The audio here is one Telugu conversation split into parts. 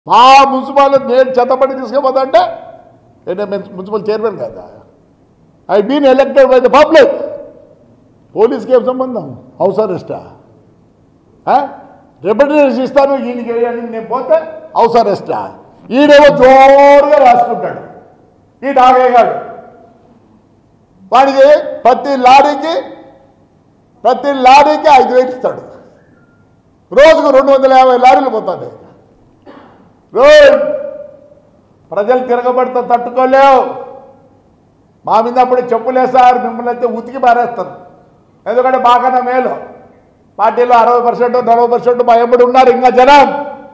మా మున్సిపాల్ నేను చెత్తపడి తీసుకుపోతా అంటే నేను మున్సిపల్ చైర్మన్ కదా I been elected by the public పోలీస్కి ఏం సంబంధం హౌస్ అరెస్టా రిప్రజెంటేషన్ ఇస్తాను ఈయనకి వేయండి నేను పోతే హౌస్ అరెస్టా ఈడేమో జోరుగా రాసుకుంటాడు ఈ నాగేగాడు వాడికి ప్రతి లారీకి ప్రతి లారీకి ఐదు వేలు ఇస్తాడు రోజుకు రెండు వందల యాభై లారీలు పోతుంది రోజు ప్రజలు తిరగబడితే తట్టుకోలేవు మా మీద అప్పుడు చెప్పులేసారు మిమ్మల్ని అయితే ఉతికి పారేస్తారు ఎందుకంటే మాకన్నా మేలు పార్టీలో అరవై పర్సెంట్ నలభై పర్సెంట్ మా ఎప్పుడు ఉన్నారు ఇంకా జనం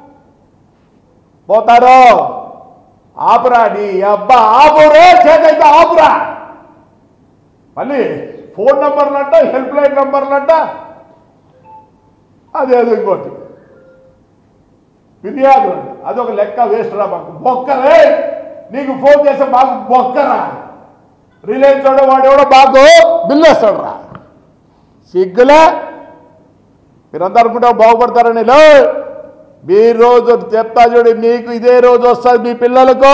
పోతారు ఆపురా నీ అబ్బా ఆపురే చేతైతే ఆపురా మళ్ళీ ఫోన్ నంబర్లంట హెల్ప్ లైన్ నంబర్లంట అదేదో ఇంకోటి ఫిర్యాదు అంట అదొక లెక్క వేస్ట్ రా మాకు బొక్కరే నీకు ఫోన్ చేస్తే మాకు బొక్కరా రిలయన్స్ వాడు వాడు ఎవడో మాకు బిల్లు వేస్తాడు రా సిగ్గులే మీరందరూ అనుకుంటా బాగుపడతారని లే మీ రోజు చెప్తా చూడు మీకు ఇదే రోజు వస్తుంది మీ పిల్లలకు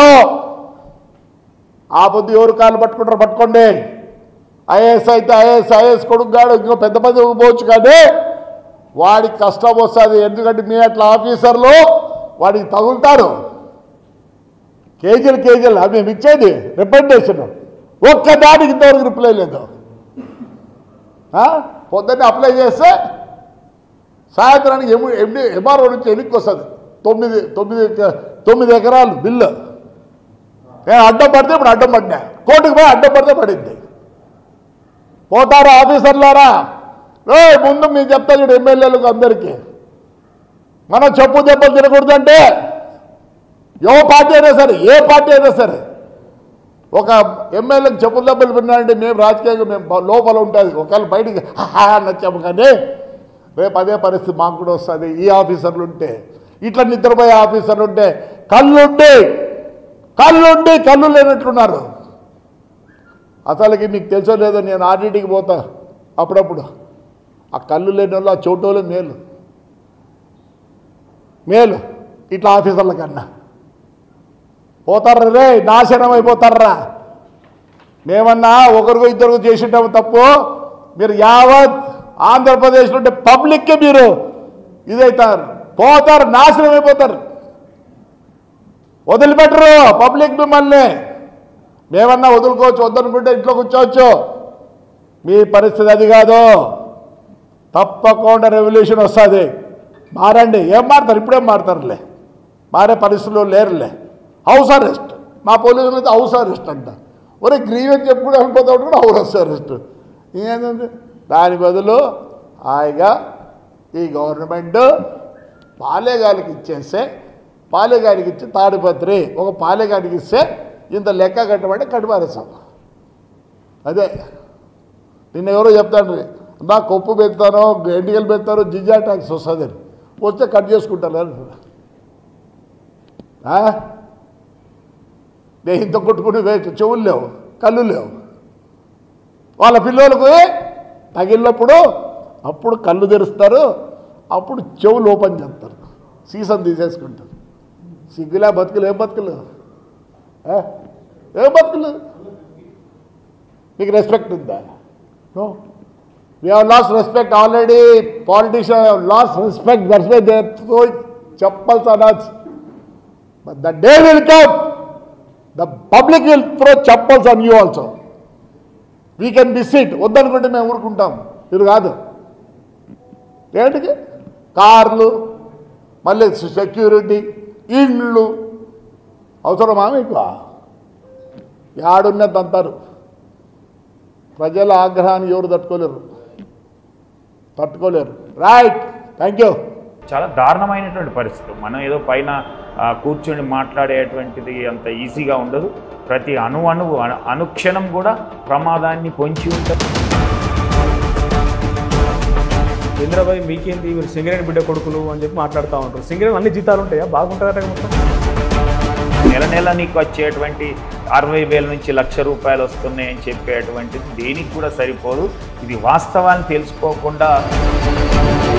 ఆ పొద్దు ఎవరు కాళ్ళు పట్టుకుంటారు పట్టుకోండి ఐఏఎస్ అయితే ఐఏఎస్ ఐఏఎస్ కొడుకుగాడు ఇంకో పెద్ద పెద్ద పోవచ్చు కానీ వాడికి కష్టం వస్తుంది ఎందుకంటే మీ అట్లా ఆఫీసర్లు వాడికి తగులుతారు కేజీలు కేజీలు అవి మేము ఇచ్చేది రిప్రజెంటేషన్ ఒక్క దానికి ఇంతవరకు రిప్లై లేదు ఆ? పొద్దున్నే అప్లై చేస్తే సాయంత్రానికి ఎము ఎండి ఎంఆర్ఓ నుంచి ఎన్నిక వస్తుంది తొమ్మిది తొమ్మిది తొమ్మిది ఎకరాలు బిల్లు నేను అడ్డం పడితే ఇప్పుడు అడ్డం పడినా కోర్టుకు పోయి అడ్డం పడితే పడింది పోతారా ఆఫీసర్లారా ఏ ముందు మేము చెప్తా చూడు ఎమ్మెల్యేలకు అందరికీ మనం చెప్పు దెబ్బలు తినకూడదంటే ఏ పార్టీ అయినా సరే ఏ పార్టీ అయినా సరే ఒక ఎమ్మెల్యేకి చెప్పు దెబ్బలు విన్నారంటే మేము రాజకీయంగా మేము లోపల ఉంటుంది ఒకవేళ బయటికి హాహా నచ్చాము కానీ రేపు అదే పరిస్థితి మాకు కూడా వస్తుంది ఈ ఆఫీసర్లు ఉంటే ఇట్లా నిద్రపోయే ఆఫీసర్లు ఉంటే కళ్ళుండి కళ్ళుండి కళ్ళు లేనట్లున్నారు అసలుకి మీకు తెలుసో లేదో నేను ఆర్డీటీకి పోతా అప్పుడప్పుడు ఆ కళ్ళు లేని వాళ్ళు ఆ చోటోళ్ళు మేలు మేలు ఇట్లా ఆఫీసర్ల కన్నా పోతారా రే నాశనం అయిపోతారా మేమన్నా ఒకరికో ఇద్దరు చేసింటాము తప్పు మీరు యావత్ ఆంధ్రప్రదేశ్లో ఉంటే పబ్లిక్కే మీరు ఇదవుతారు పోతారు నాశనం అయిపోతారు వదిలిపెట్టరు పబ్లిక్ మిమ్మల్ని మేమన్నా వదులుకోవచ్చు వద్దనుకుంటే ఇంట్లో కూర్చోవచ్చు మీ పరిస్థితి అది కాదు తప్పకుండా రెవల్యూషన్ వస్తుంది మారండి ఏం మారుతారు ఇప్పుడేం మారుతారులే మారే పరిస్థితుల్లో లేరులే హౌస్ అరెస్ట్ మా పోలీసులు అయితే హౌస్ అరెస్ట్ అంట ఒరే గ్రీవెన్స్ చెప్పుకుంటే వెళ్ళిపోతా కూడా హౌస్ అరెస్ట్ ఇంకేంటంటే దాని బదులు హాయిగా ఈ గవర్నమెంట్ పాలేగాలికి ఇచ్చేస్తే పాలేగాలికి ఇచ్చి తాడిపత్రి ఒక పాలేగాలికి ఇస్తే ఇంత లెక్క కట్టబడి కట్టుమారేస్తాం అదే నిన్న ఎవరో చెప్తాను నా కొప్పు పెడతాను ఎంటికలు పెడతాను జిజా ట్యాక్స్ వస్తుంది అని వస్తే కట్ చేసుకుంటాను అంటున్నా. ఆ నేను ఇంత కొట్టుకుని వేస్ట్ చెవులు లేవు కళ్ళు లేవు వాళ్ళ పిల్లలకు తగిలినప్పుడు అప్పుడు కళ్ళు తెరుస్తారు అప్పుడు చెవులు ఓపెన్ చేస్తారు సీసం తీసేసుకుంటారు సిగ్గులే బతుకులు ఏం బతుకులు ఆ? ఏం బతుకులు మీకు రెస్పెక్ట్ ఉందా no we have lost respect already politician lost respect that's why they throw chappals అనొచ్చు but the day will come the public will throw chappals on you also we can be sit వద్దనుకుంటే మేము ఊరుకుంటాం మీరు కాదు ఏంటికి కార్లు మళ్ళీ సెక్యూరిటీ ఇండ్లు అవసరమా మీకు యాడున్నది అంటారు ప్రజల ఆగ్రహాన్ని ఎవరు తట్టుకోలేరు తట్టుకోలేరు రైట్ థ్యాంక్ యూ చాలా దారుణమైనటువంటి పరిస్థితి మనం ఏదో పైన ఆ, కూర్చొని మాట్లాడేటువంటిది అంత ఈజీగా ఉండదు ప్రతి అణు అణువు అను- అనుక్షణం కూడా ప్రమాదాన్ని పొంచి ఉంటుంది చంద్రబాబు మీకేంది మీరు సింగరేణి బిడ్డ కొడుకులు అని చెప్పి మాట్లాడుతూ ఉంటారు సింగరేణి అన్ని జీతాలు ఉంటాయా బాగుంటుందట మొత్తం నెల నెల నీకు వచ్చేటువంటి అరవై వేల నుంచి లక్ష రూపాయలు వస్తున్నాయని చెప్పేటువంటిది దేనికి కూడా సరిపోదు ఇది వాస్తవాన్ని తెలుసుకోకుండా